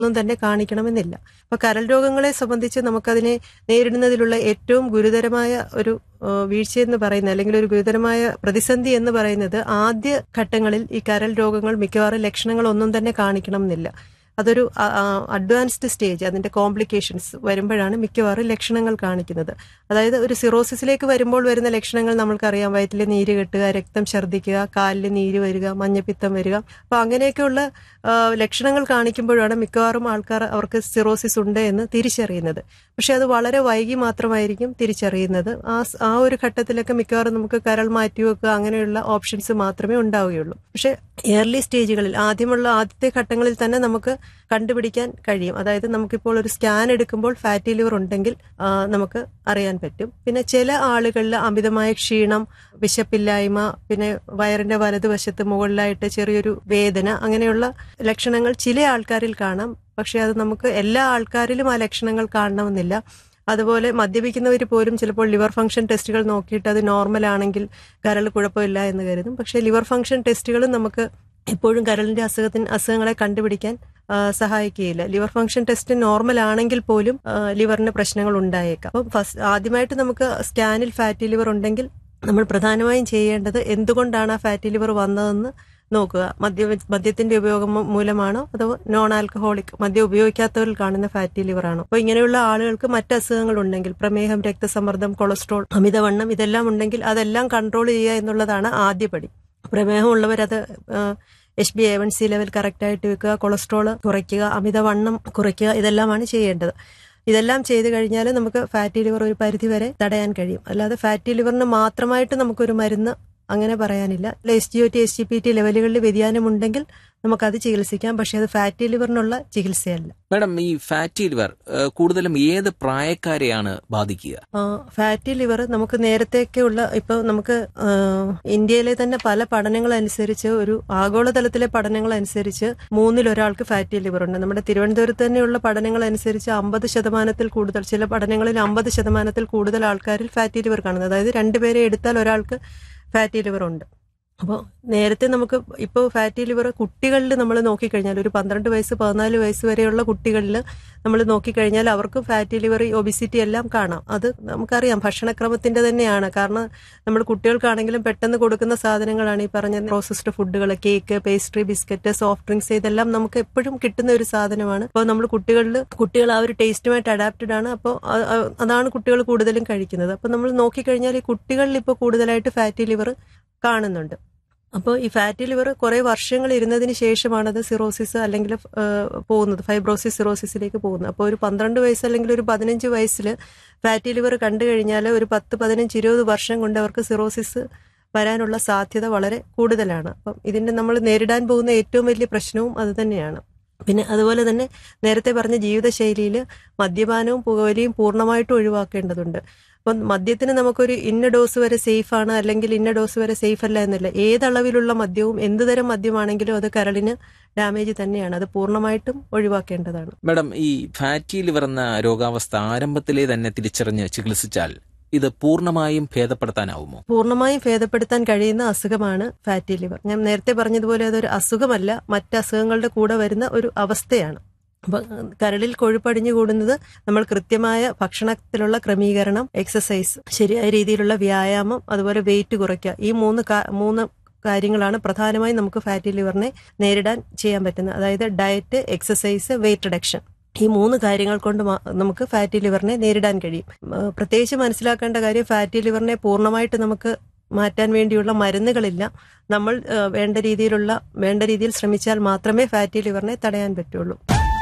ഒന്നും തന്നെ കാണിക്കണമെന്നില്ല അപ്പൊ കരൾ രോഗങ്ങളെ സംബന്ധിച്ച് നമുക്കതിനെ നേരിടുന്നതിലുള്ള ഏറ്റവും ഗുരുതരമായ ഒരു ഏഹ്, വീഴ്ചയെന്ന് പറയുന്നത് അല്ലെങ്കിൽ ഒരു ഗുരുതരമായ പ്രതിസന്ധി എന്ന് പറയുന്നത് ആദ്യ ഘട്ടങ്ങളിൽ ഈ കരൾ രോഗങ്ങൾ മിക്കവാറും ലക്ഷണങ്ങളൊന്നും തന്നെ കാണിക്കണമെന്നില്ല അതൊരു അഡ്വാൻസ്ഡ് സ്റ്റേജ് അതിന്റെ കോംപ്ലിക്കേഷൻസ് വരുമ്പോഴാണ് മിക്കവാറും ലക്ഷണങ്ങൾ കാണിക്കുന്നത് അതായത് ഒരു സിറോസിസിലേക്ക് വരുമ്പോൾ വരുന്ന ലക്ഷണങ്ങൾ നമ്മൾക്കറിയാം വയറ്റിലെ നീര് കെട്ടുക രക്തം ഛർദ്ദിക്കുക കാലിൽ നീര് വരിക മഞ്ഞപ്പിത്തം വരിക അപ്പൊ അങ്ങനെയൊക്കെയുള്ള ആ, ലക്ഷണങ്ങൾ കാണിക്കുമ്പോഴാണ് മിക്കവാറും ആൾക്കാർ അവർക്ക് സിറോസിസ് ഉണ്ട് എന്ന് തിരിച്ചറിയുന്നത് പക്ഷെ അത് വളരെ വൈകി മാത്രമായിരിക്കും തിരിച്ചറിയുന്നത് ആ സ്- ആ ഒരു ഘട്ടത്തിലൊക്കെ മിക്കവാറും നമുക്ക് കരൾ മാറ്റിവെക്കുക അങ്ങനെയുള്ള ഓപ്ഷൻസ് മാത്രമേ ഉണ്ടാവുകയുള്ളൂ പക്ഷെ ഏർലി സ്റ്റേജുകളിൽ ആദ്യമുള്ള ആദ്യത്തെ ഘട്ടങ്ങളിൽ തന്നെ നമുക്ക് കണ്ടുപിടിക്കാൻ കഴിയും അതായത് നമുക്കിപ്പോൾ ഒരു സ്കാൻ എടുക്കുമ്പോൾ ഫാറ്റി ലിവർ ഉണ്ടെങ്കിൽ ആ, നമുക്ക് അറിയാൻ പറ്റും പിന്നെ ചില ആളുകളിൽ അമിതമായ ക്ഷീണം വിശപ്പില്ലായ്മ പിന്നെ വയറിന്റെ വലതുവശത്ത് മുകളിലായിട്ട് ചെറിയൊരു വേദന അങ്ങനെയുള്ള ലക്ഷണങ്ങൾ ചില ആൾക്കാരിൽ കാണാം പക്ഷെ അത് നമുക്ക് എല്ലാ ആൾക്കാരിലും ആ ലക്ഷണങ്ങൾ കാണണമെന്നില്ല അതുപോലെ മദ്യപിക്കുന്നവർ പോലും ചിലപ്പോൾ ലിവർ ഫംഗ്ഷൻ ടെസ്റ്റുകൾ നോക്കിയിട്ട് അത് നോർമൽ ആണെങ്കിൽ കരൾ കുഴപ്പമില്ല എന്ന് കരുതും പക്ഷെ ലിവർ ഫംഗ്ഷൻ ടെസ്റ്റുകളും നമുക്ക് എപ്പോഴും കരളിന്റെ അസുഖത്തിന് അസുഖങ്ങളെ കണ്ടുപിടിക്കാൻ ആ, സഹായിക്കുകയില്ല ലിവർ ഫംഗ്ഷൻ ടെസ്റ്റ് നോർമൽ ആണെങ്കിൽ പോലും ആ, ലിവറിന് പ്രശ്നങ്ങൾ ഉണ്ടായേക്കാം അപ്പം ഫസ്റ്റ് ആദ്യമായിട്ട് നമുക്ക് സ്കാനിൽ ഫാറ്റി ലിവർ ഉണ്ടെങ്കിൽ നമ്മൾ പ്രധാനമായും ചെയ്യേണ്ടത് എന്തുകൊണ്ടാണ് ആ ഫാറ്റി ലിവർ വന്നതെന്ന് നോക്കുക മദ്യ മദ്യത്തിന്റെ ഉപയോഗം മൂ- മൂലമാണോ അതോ നോൺ ആൽക്കഹോളിക് മദ്യം ഉപയോഗിക്കാത്തവരിൽ കാണുന്ന ഫാറ്റി ലിവർ ആണോ അപ്പോൾ ഇങ്ങനെയുള്ള ആളുകൾക്ക് മറ്റ് അസുഖങ്ങൾ ഉണ്ടെങ്കിൽ പ്രമേഹം രക്തസമ്മർദ്ദം കൊളസ്ട്രോൾ അമിതവണ്ണം ഇതെല്ലാം ഉണ്ടെങ്കിൽ അതെല്ലാം കൺട്രോൾ ചെയ്യുക എന്നുള്ളതാണ് ആദ്യപടി പ്രമേഹം ഉള്ളവരത് H B A one C level കറക്റ്റായിട്ട് വെക്കുക കൊളസ്ട്രോൾ കുറയ്ക്കുക അമിതവണ്ണം കുറയ്ക്കുക ഇതെല്ലാമാണ് ചെയ്യേണ്ടത് ഇതെല്ലാം ചെയ്തു കഴിഞ്ഞാൽ നമുക്ക് ഫാറ്റി ലിവർ ഒരു പരിധി വരെ തടയാൻ കഴിയും അല്ലാതെ ഫാറ്റി ലിവറിന് മാത്രമായിട്ട് നമുക്കൊരു മരുന്ന് അങ്ങനെ പറയാനില്ല S G O T S G P T ലെവലുകളിൽ വ്യതിയാനമുണ്ടെങ്കിൽ നമുക്കത് ചികിത്സിക്കാം പക്ഷേ അത് ഫാറ്റി ലിവറിനുള്ള ചികിത്സയല്ല മാഡം ഈ ഫാറ്റി ലിവർ ഏഹ്, കൂടുതലും ഏത് പ്രായക്കാരെയാണ് ബാധിക്കുക ആ, ഫാറ്റി ലിവർ നമുക്ക് നേരത്തെയൊക്കെയുള്ള ഇപ്പൊ നമുക്ക് ആ, ഇന്ത്യയിലെ തന്നെ പല പഠനങ്ങൾ അനുസരിച്ച് ഒരു ആഗോളതലത്തിലെ പഠനങ്ങൾ അനുസരിച്ച് മൂന്നിൽ ഒരാൾക്ക് ഫാറ്റി ലിവർ ഉണ്ട് നമ്മുടെ തിരുവനന്തപുരത്ത് തന്നെയുള്ള പഠനങ്ങൾ അനുസരിച്ച് അമ്പത് ശതമാനത്തിൽ കൂടുതൽ ചില പഠനങ്ങളിൽ അമ്പത് ശതമാനത്തിൽ കൂടുതൽ ആൾക്കാരിൽ ഫാറ്റി ലിവർ കാണുന്നത് അതായത് രണ്ടുപേരെ എടുത്താൽ ഒരാൾക്ക് ഫാറ്റി ലിവർ ഉണ്ട് അപ്പോൾ നേരത്തെ നമുക്ക് ഇപ്പോൾ ഫാറ്റി ലിവർ കുട്ടികളിൽ നമ്മൾ നോക്കിക്കഴിഞ്ഞാൽ ഒരു പന്ത്രണ്ട് വയസ്സ് പതിനാല് വയസ്സ് വരെയുള്ള കുട്ടികളിൽ നമ്മൾ നോക്കിക്കഴിഞ്ഞാൽ അവർക്ക് ഫാറ്റി ലിവർ ഒബിസിറ്റി എല്ലാം കാണാം അത് നമുക്കറിയാം ഭക്ഷണക്രമത്തിന്റെ തന്നെയാണ് കാരണം നമ്മൾ കുട്ടികൾക്കാണെങ്കിലും പെട്ടെന്ന് കൊടുക്കുന്ന സാധനങ്ങളാണ് ഈ പറഞ്ഞ പ്രോസസ്ഡ് ഫുഡുകൾ cake pastry biscuit soft drinks ഇതെല്ലാം നമുക്ക് എപ്പോഴും കിട്ടുന്ന ഒരു സാധനമാണ് അപ്പോൾ നമ്മൾ കുട്ടികളിൽ കുട്ടികൾ ആ ഒരു ടേസ്റ്റുമായിട്ട് അഡാപ്റ്റഡ് ആണ് അപ്പോൾ അതാണ് കുട്ടികൾ കൂടുതലും കഴിക്കുന്നത് അപ്പോൾ നമ്മൾ നോക്കിക്കഴിഞ്ഞാൽ ഈ കുട്ടികളിൽ ഇപ്പോൾ കൂടുതലായിട്ട് ഫാറ്റി ലിവർ കാണുന്നുണ്ട് അപ്പോൾ ഈ ഫാറ്റി ലിവർ കുറെ വർഷങ്ങൾ ഇരുന്നതിന് ശേഷമാണത് സിറോസിസ് അല്ലെങ്കിൽ ഏഹ്, പോകുന്നത് ഫൈബ്രോസിസ് സിറോസിസിലേക്ക് പോകുന്നത് അപ്പോൾ ഒരു പന്ത്രണ്ട് വയസ്സ് അല്ലെങ്കിൽ ഒരു പതിനഞ്ച് വയസ്സിൽ ഫാറ്റി ലിവർ കണ്ടു കഴിഞ്ഞാൽ ഒരു പത്ത് പതിനഞ്ച് ഇരുപത് വർഷം കൊണ്ട് അവർക്ക് സിറോസിസ് വരാനുള്ള സാധ്യത വളരെ കൂടുതലാണ് അപ്പം ഇതിന്റെ നമ്മൾ നേരിടാൻ പോകുന്ന ഏറ്റവും വലിയ പ്രശ്നവും അത് തന്നെയാണ് പിന്നെ അതുപോലെ തന്നെ നേരത്തെ പറഞ്ഞ ജീവിതശൈലിയിൽ മദ്യപാനവും പുകവലിയും പൂർണ്ണമായിട്ടും ഒഴിവാക്കേണ്ടതുണ്ട് അപ്പം മദ്യത്തിന് നമുക്കൊരു ഇന്ന ഡോസ് വരെ സേഫ് ആണ് അല്ലെങ്കിൽ ഇന്ന ഡോസ് വരെ സേഫ് അല്ല എന്നില്ല ഏതളവിലുള്ള മദ്യവും എന്ത് തരം മദ്യമാണെങ്കിലും അത് കരളിന് ഡാമേജ് തന്നെയാണ് അത് പൂർണ്ണമായിട്ടും ഒഴിവാക്കേണ്ടതാണ് മാഡം ഈ ഫാറ്റി ലിവർ എന്ന രോഗാവസ്ഥ ആരംഭത്തിലേ തന്നെ തിരിച്ചറിഞ്ഞ് ചികിത്സിച്ചാൽ ഇത് പൂർണ്ണമായും ഭേദപ്പെടുത്താനാവുമോ പൂർണ്ണമായും ഭേദപ്പെടുത്താൻ കഴിയുന്ന അസുഖമാണ് ഫാറ്റി ലിവർ ഞാൻ നേരത്തെ പറഞ്ഞതുപോലെ അതൊരു അസുഖമല്ല മറ്റ് അസുഖങ്ങളുടെ കൂടെ വരുന്ന ഒരു അവസ്ഥയാണ് അപ്പൊ കരളിൽ കൊഴുപ്പടിഞ്ഞു കൂടുന്നത് നമ്മൾ കൃത്യമായ ഭക്ഷണത്തിലുള്ള ക്രമീകരണം എക്സസൈസ് ശരിയായ രീതിയിലുള്ള വ്യായാമം അതുപോലെ വെയിറ്റ് കുറയ്ക്കുക ഈ മൂന്ന് കാ- മൂന്ന് കാര്യങ്ങളാണ് പ്രധാനമായും നമുക്ക് ഫാറ്റി ലിവറിനെ നേരിടാൻ ചെയ്യാൻ പറ്റുന്നത് അതായത് ഡയറ്റ് എക്സസൈസ് വെയിറ്റ് റിഡക്ഷൻ ഈ മൂന്ന് കാര്യങ്ങൾ കൊണ്ട് മാ- നമുക്ക് ഫാറ്റി ലിവറിനെ നേരിടാൻ കഴിയും ആ, പ്രത്യേകിച്ച് മനസ്സിലാക്കേണ്ട കാര്യം ഫാറ്റി ലിവറിനെ പൂർണ്ണമായിട്ട് നമുക്ക് മാറ്റാൻ വേണ്ടിയുള്ള മരുന്നുകളില്ല നമ്മൾ ആ, വേണ്ട രീതിയിലുള്ള വേണ്ട രീതിയിൽ ശ്രമിച്ചാൽ മാത്രമേ ഫാറ്റി ലിവറിനെ തടയാൻ പറ്റുള്ളൂ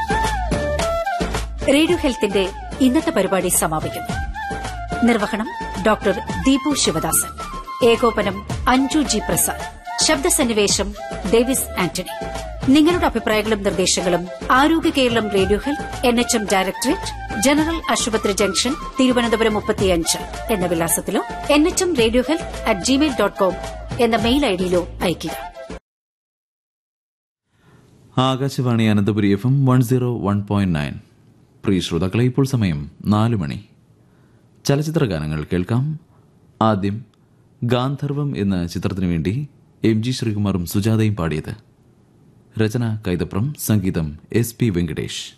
റേഡിയോ ഹെൽത്തിന്റെ ഇന്നത്തെ പരിപാടി സമാപിക്കുന്നു നിർവഹണം ഡോക്ടർ ദീപു ശിവദാസൻ ഏകോപനം അഞ്ജു ജി പ്രസാദ് ശബ്ദസന്നിവേശം ഡേവിസ് ആന്റണി നിങ്ങളുടെ അഭിപ്രായങ്ങളും നിർദ്ദേശങ്ങളും Arogya Keralam radio health N H M directorate general ആശുപത്രി ജംഗ്ഷൻ തിരുവനന്തപുരം മുപ്പത്തിയഞ്ച് എന്ന വിലാസത്തിലോ N H M radio health at gmail dot com എന്ന മെയിൽ ഐഡിയിലോ അയയ്ക്കുക Akashvani Ananthapuri F M one zero one point nine പ്രിയ ശ്രോതാക്കളെ ഇപ്പോൾ സമയം നാല് മണി ചലച്ചിത്ര ഗാനങ്ങൾ കേൾക്കാം ആദ്യം ഗാന്ധർവം എന്ന ചിത്രത്തിനു വേണ്ടി എം ജി ശ്രീകുമാറും സുജാതയും പാടിയത് രചന കൈതപ്രം സംഗീതം എസ് പി വെങ്കടേഷ്